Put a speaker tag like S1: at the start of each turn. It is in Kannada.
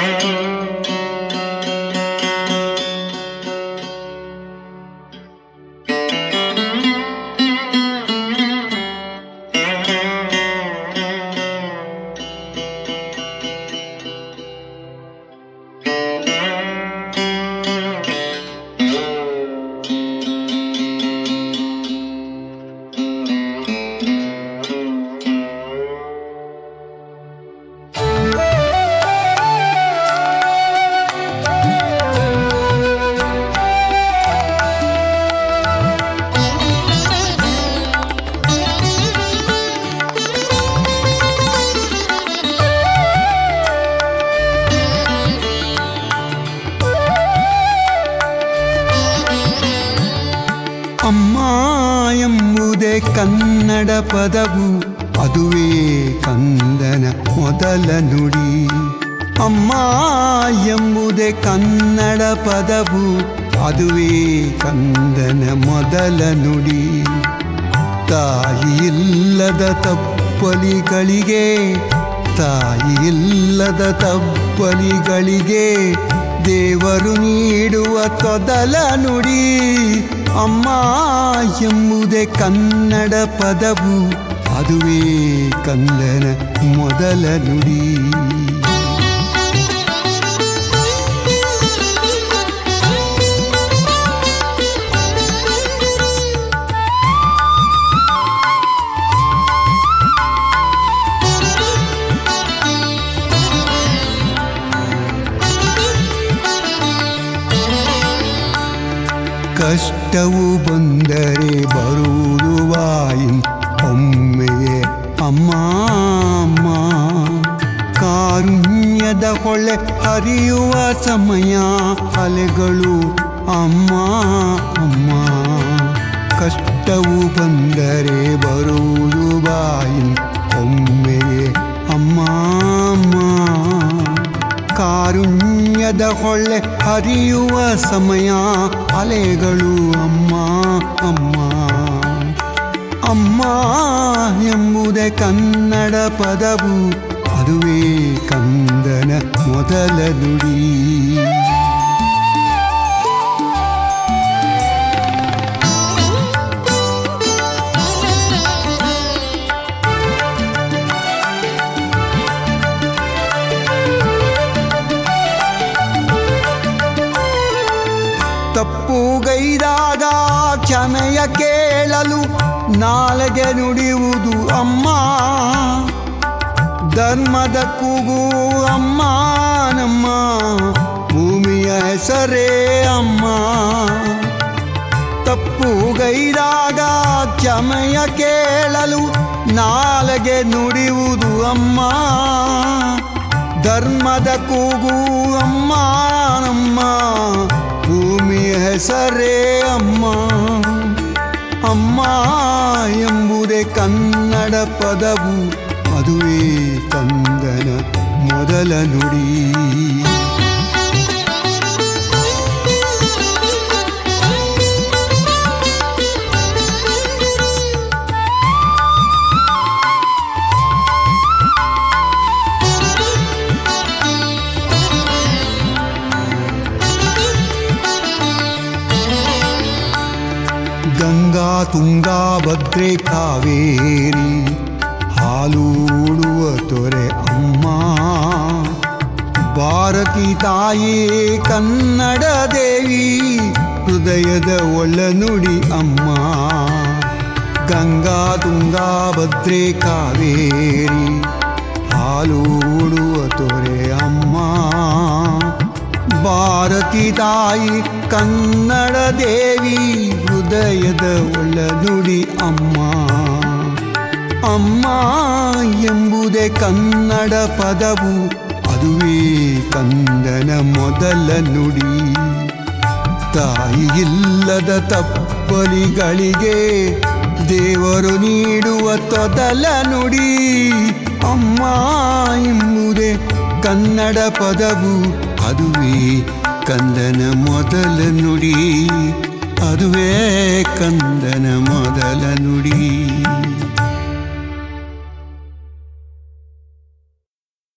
S1: ಅಮ್ಮ ಎಂಬುದೇ ಕನ್ನಡ ಪದವು ಅದುವೇ ಕಂದನ ಮೊದಲ ನುಡಿ ಅಮ್ಮ ಎಂಬುದೇ ಕನ್ನಡ ಪದವು ಅದುವೇ ಕಂದನ ಮೊದಲ ನುಡಿ ತಾಯಿಯಿಲ್ಲದ ತಪ್ಪಲಿಗಳಿಗೆ ತಾಯಿಯಿಲ್ಲದ ತಪ್ಪಲಿಗಳಿಗೆ ದೇವರು ನೀಡುವ ತೊದಲ ನುಡಿ ಅಮ್ಮ ಎಂಬುದೇ ಕನ್ನಡ ಪದವು ಅದುವೇ ಕಂದನ ಮೊದಲ ನುಡಿ ಕಷ್ಟವು ಬಂದರೆ ಬರುವುದು ವಾಯಿನ್ ಒಮ್ಮೆಯೇ ಅಮ್ಮ ಅಮ್ಮ ಕಾರುಣ್ಯದ ಹೊಳೆ ಹರಿಯುವ ಸಮಯ ಅಲೆಗಳು ಅಮ್ಮ ಅಮ್ಮ ಕಷ್ಟವು ಬಂದರೆ ಬರುವುದು ಬಾಯಿನ್ ಒಮ್ಮೆಯೇ ಅಮ್ಮ ಅಮ್ಮ ಕಾರುಣ್ಯದ ಹೊಳೆ ಹರಿಯುವ ಸಮಯ ಅಲೆಗಳು ಅಮ್ಮ ಅಮ್ಮ ಅಮ್ಮ ಎಂಬುದೇ ಕನ್ನಡ ಪದವು ಅದುವೇ ಕಂದನ ಮೊದಲ ನುಡಿ ತಪ್ಪುಗೈದಾಗ ಕ್ಷಮೆಯ ಕೇಳಲು ನಾಳೆಗೆ ನುಡಿಯುವುದು ಅಮ್ಮ ಧರ್ಮದ ಕೂಗು ಅಮ್ಮ ನಮ್ಮ ಭೂಮಿಯ ಹೆಸರೇ ಅಮ್ಮ ತಪ್ಪುಗೈದಾಗ ಕ್ಷಮೆಯ ಕೇಳಲು ನಾಳೆಗೆ ನುಡಿಯುವುದು ಅಮ್ಮ ಧರ್ಮದ ಕೂಗು ಅಮ್ಮ ನಮ್ಮ ಭೂಮಿಯ ಹೆಸರೇ ಅಮ್ಮ ಅಮ್ಮ ಎಂಬುದೇ ಕನ್ನಡ ಪದವು ಅದುವೇ ಕಂದನ ಮೊದಲ ನುಡಿ ಗಂಗಾ ತುಂಗಾ ಭದ್ರೆ ಕಾವೇರಿ ಹಾಲೂಡುವ ತೊರೆ ಅಮ್ಮ ಭಾರತಿ ತಾಯೇ ಕನ್ನಡ ದೇವಿ ಹೃದಯದ ಒಳನುಡಿ ಅಮ್ಮ ಗಂಗಾ ತುಂಗಾ ಭದ್ರೆ ಕಾವೇರಿ ಹಾಲೂಡುವ ತೊರೆ ಅಮ್ಮ ಭಾರತಿ ತಾಯಿ ಕನ್ನಡ ದೇವಿ ಹೃದಯದ ಒಳನುಡಿ ಅಮ್ಮ ಅಮ್ಮ ಎಂಬುದೇ ಕನ್ನಡ ಪದವು ಅದುವೇ ಕಂದನ ಮೊದಲ ನುಡಿ ತಾಯಿಯಿಲ್ಲದ ತಪ್ಪಲಿಗಳಿಗೆ ದೇವರು ನೀಡುವ ತೊದಲ ನುಡಿ ಅಮ್ಮ ಎಂಬುದೇ ಕನ್ನಡ ಪದವು ಅದುವೇ ಕಂದನ ಮೊದಲ ನುಡಿ ಅದುವೇ ಕಂದನ ಮೊದಲ ನುಡಿ